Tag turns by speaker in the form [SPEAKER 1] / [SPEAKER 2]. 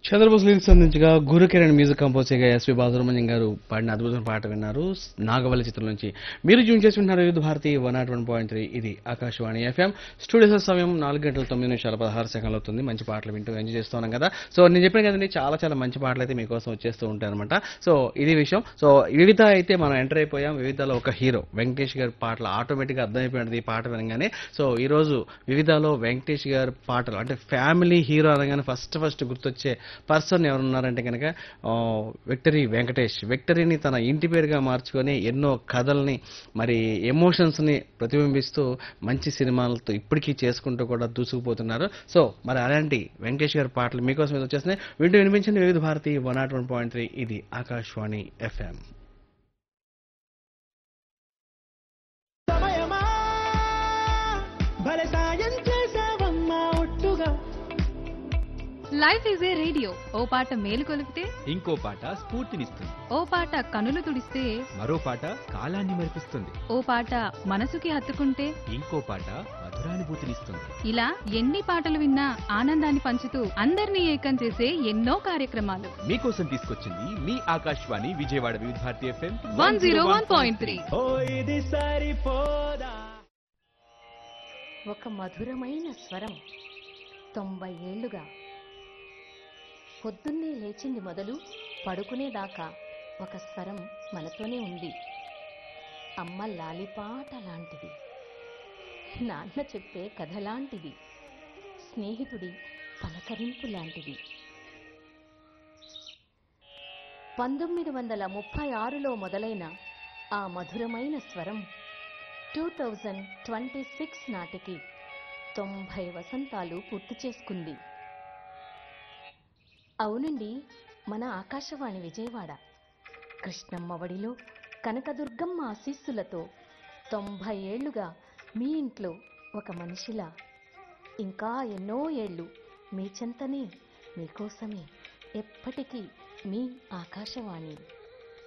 [SPEAKER 1] Chandrabose lyrics అందించగా Gurukiran music compose చేయగా S V Balasubrahmanyam garu పాడిన అద్భుతమైన పాట విన్నారు నాగవల్లి చిత్రం నుంచి మీరు జూన్ చేసి వింటున్నారు youth Bharati one nought one point three ఇది ఆకాశవాణి ఎఫ్ఎం స్టూడియో సమయం నాలుగు గంటల తొమ్మిది నిమిషాల పదహారు సెకండ్లు అవుతుంది మంచి పాటలు వింటూ ఎంజాయ్ చేస్తూ ఉన్నాం కదా సో నేను చెప్పాను కదండి చాలా చాలా మంచి పాటలు అయితే మీకోసం వచ్చేస్తూ ఉంటాయి అనమాట సో ఇది విషయం సో వివిధ అయితే మనం ఎంటర్ అయిపోయాం వివిధలో ఒక హీరో వెంకటేష్ గారి పాటలు ఆటోమేటిక్గా అర్థమైపోయినది ఈ పాట వినగానే సో ఈరోజు వివిధలో వెంకటేష్ గారి పాటలు అంటే ఫ్యామిలీ హీరో అనగానే ఫస్ట్ ఫస్ట్ గుర్తొచ్చే పర్సన్ ఎవరున్నారంటే కనుక ఆ, విక్టరీ వెంకటేష్ విక్టరీని తన ఇంటి పేరుగా మార్చుకొని ఎన్నో కథల్ని మరి ఎమోషన్స్ని ప్రతిబింబిస్తూ మంచి సినిమాలతో ఇప్పటికీ చేసుకుంటూ కూడా దూసుకుపోతున్నారు సో మరి అలాంటి వెంకటేష్ గారి పాటలు మీకోసం ఇది వచ్చేస్తున్నాయి వింటూ వినిపించండి Vividh Bharati one nought one point three ఇది ఆకాశవాణి ఎఫ్ఎం
[SPEAKER 2] సమయమా భలే సాయం చేసావమ్మా ఒట్టుగా
[SPEAKER 3] లైఫ్ ఈజ్ ఏ రేడియో ఓ పాట మేలు కొలిపితే
[SPEAKER 4] ఇంకో పాట స్ఫూర్తినిస్తుంది
[SPEAKER 3] ఓ పాట కనులు తుడిస్తే
[SPEAKER 4] మరో పాట కాలాన్ని మరిపిస్తుంది
[SPEAKER 3] ఓ పాట మనసుకి హత్తుకుంటే
[SPEAKER 4] ఇంకో పాట మధురానుభూతినిస్తుంది
[SPEAKER 3] ఇలా ఎన్ని పాటలు విన్నా ఆనందాన్ని పంచుతూ అందరినీ ఏకం చేసే ఎన్నో కార్యక్రమాలు
[SPEAKER 4] మీకోసం తీసుకొచ్చింది మీ Akashvani Vijayawada Vividh Bharati F M
[SPEAKER 3] one zero one point three
[SPEAKER 2] ఓ ఇది సరిపోదా
[SPEAKER 5] ఒక మధురమైన స్వరం తొంభై ఏళ్లుగా పొద్దున్నే లేచింది మొదలు పడుకునేదాకా ఒక స్వరం మనతోనే ఉంది అమ్మ లాలిపాట లాంటిది నాన్న చెప్పే కథ లాంటిది స్నేహితుడి పలకరింపు లాంటిది పంతొమ్మిది వందల ముప్పై ఆరులో మొదలైన ఆ మధురమైన స్వరం టూ థౌజండ్ ట్వంటీ సిక్స్ నాటికి తొంభై వసంతాలు పూర్తి చేసుకుంది అవునండి మన ఆకాశవాణి విజయవాడ కృష్ణమ్మ వడిలో కనకదుర్గమ్మ ఆశీస్సులతో తొంభై ఏళ్లుగా మీ ఇంట్లో ఒక మనిషిలా ఇంకా ఎన్నో ఏళ్ళు మీ చెంతనే మీకోసమే ఎప్పటికీ మీ ఆకాశవాణి